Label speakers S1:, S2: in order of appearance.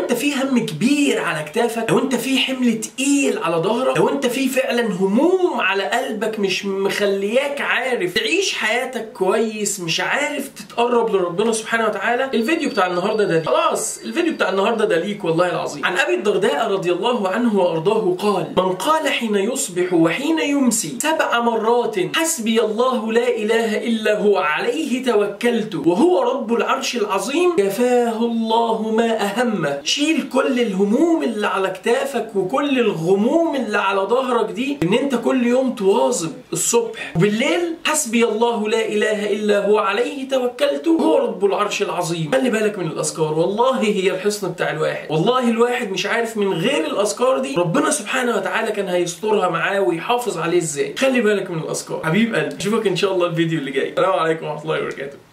S1: انت في هم كبير على كتافك لو انت في حمل تقيل على ظهرك لو انت في فعلا هموم على قلبك مش مخلياك عارف تعيش حياتك كويس مش عارف تتقرب لربنا سبحانه وتعالى الفيديو بتاع النهارده ده ليك. خلاص الفيديو بتاع النهارده ده ليك والله العظيم عن ابي الدرداء رضي الله عنه وارضاه قال من قال حين يصبح وحين يمسي سبع مرات حسبي الله لا اله الا هو عليه توكلت وهو رب العرش العظيم كفاه الله ما اهمه شيل كل الهموم اللي على كتافك وكل الغموم اللي على ظهرك دي ان انت كل يوم تواظب الصبح وبالليل حسبي الله لا اله الا هو عليه توكلت هو رب العرش العظيم خلي بالك من الاذكار والله هي الحصن بتاع الواحد والله الواحد مش عارف من غير الاذكار دي ربنا سبحانه وتعالى كان هيسترها معاه ويحافظ عليه ازاي خلي بالك من الاذكار حبيب قلبي اشوفك ان شاء الله الفيديو اللي جاي السلام عليكم ورحمه الله وبركاته